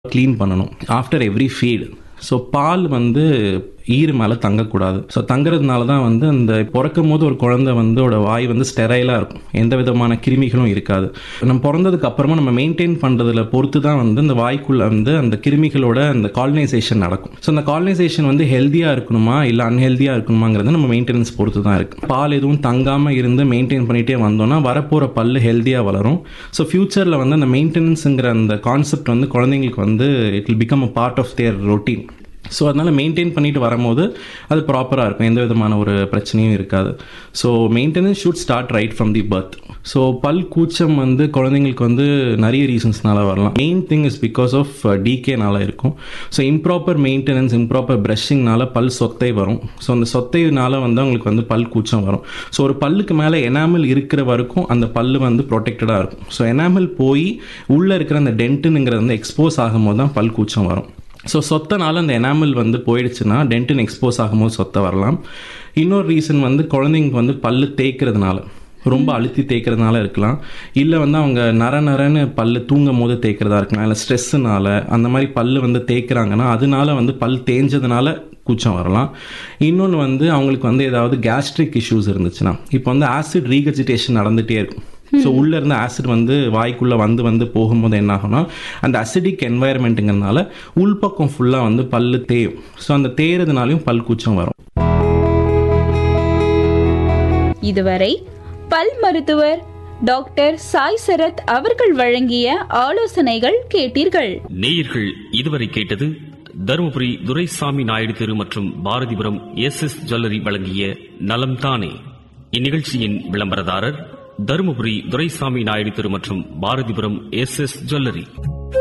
clean பண்ணணும் after every feed so பால் வந்து ஈறு மேலே தங்கக்கூடாது ஸோ தங்குறதுனால தான் வந்து அந்த பிறக்கும் போது ஒரு குழந்தை வந்து ஓட வாய் வந்து ஸ்டெரைலாக இருக்கும் எந்த விதமான கிருமிகளும் இருக்காது நம்ம பிறந்ததுக்கு அப்புறமா நம்ம மெயின்டைன் பண்ணுறதுல பொறுத்து தான் வந்து இந்த வாய்க்குள்ள வந்து அந்த கிருமிகளோட அந்த காலனைசேஷன் நடக்கும் ஸோ அந்த காலனைசேஷன் வந்து ஹெல்த்தியாக இருக்கணுமா இல்லை அன்ஹெல்த்தியாக இருக்கணுமாங்கிறது நம்ம மெயின்டெனன்ஸ் பொறுத்து தான் இருக்கு பால் எதுவும் தங்காமல் இருந்து மெயின்டைன் பண்ணிகிட்டே வந்தோம்னா வரப்போகிற பல்லு ஹெல்த்தியாக வளரும் ஸோ ஃப்யூச்சரில் வந்து அந்த மெயின்டெனன்ஸுங்கிற அந்த கான்செப்ட் வந்து குழந்தைங்களுக்கு வந்து it will become a part of their routine so அதனால் மெயின்டைன் பண்ணிட்டு வரும்போது அது ப்ராப்பராக இருக்கும் எந்த விதமான ஒரு பிரச்சனையும் இருக்காது so maintenance should start right from the birth so பல் கூச்சம் வந்து குழந்தைங்களுக்கு வந்து நிறைய ரீசன்ஸ்னால வரலாம் main thing is because of டிகேனால இருக்கும் ஸோ இம்ப்ராப்பர் மெயின்டெனன்ஸ் இம்ப்ராப்பர் ப்ரஷிங்னால பல் சொத்தை வரும் ஸோ அந்த சொத்தைனால வந்து அவங்களுக்கு வந்து பல் கூச்சம் வரும் ஸோ ஒரு பல்லுக்கு மேலே எனாமல் இருக்கிற வரைக்கும் அந்த பல்லு வந்து ப்ரொடெக்டடாக இருக்கும் ஸோ எனாமல் போய் உள்ளே இருக்கிற அந்த டென்ட்டுங்கிறது வந்து எக்ஸ்போஸ் ஆகும்போது தான் பல் கூச்சம் வரும் ஸோ சொத்தனால அந்த எனாமல் வந்து போயிடுச்சுன்னா டென்டின் எக்ஸ்போஸ் ஆகும்போது சொத்தை வரலாம் இன்னொரு ரீசன் வந்து குழந்தைங்களுக்கு வந்து பல்லு தேய்க்கிறதுனால ரொம்ப அழுத்தி தேய்க்கிறதுனால இருக்கலாம் இல்லை வந்து அவங்க நர நரன்னு பல்லு தூங்கும் போது தேய்க்கிறதா இருக்கலாம் இல்லை ஸ்ட்ரெஸ்ஸுனால அந்த மாதிரி பல்லு வந்து தேய்க்கிறாங்கன்னா அதனால வந்து பல் தேஞ்சதுனால கூச்சம் வரலாம் இன்னொன்று வந்து அவங்களுக்கு வந்து ஏதாவது கேஸ்ட்ரிக் இஷ்யூஸ் இருந்துச்சுன்னா இப்போ வந்து ஆசிட் ரீகஜிடேஷன் நடந்துகிட்டே இருக்கும் ஸோ உள்ளே இருந்த ஆசிட் வந்து வாய்க்குள்ளே வந்து வந்து போகும்போது என்ன ஆகும்னா அந்த அசிடிக் என்வாயர்மெண்ட்டுங்கிறதுனால உள்பக்கம் ஃபுல்லாக வந்து பல்லு தேயும் ஸோ அந்த தேயறதுனாலையும் பல் கூச்சம் வரும் இதுவரை பல் மருத்துவர் டாக்டர் சாய் சரத் அவர்கள் வழங்கிய ஆலோசனைகள் கேட்டீர்கள் நேயர்கள் இதுவரை கேட்டது தருமபுரி துரைசாமி நாயுடு தெரு மற்றும் பாரதிபுரம் எஸ் எஸ் ஜுவல்லரி வழங்கிய நலம் தானே இந்நிகழ்ச்சியின் விளம்பரதாரர் தருமபுரி துரைசாமி நாயுடு தெரு மற்றும் பாரதிபுரம் எஸ் எஸ் ஜுவல்லரி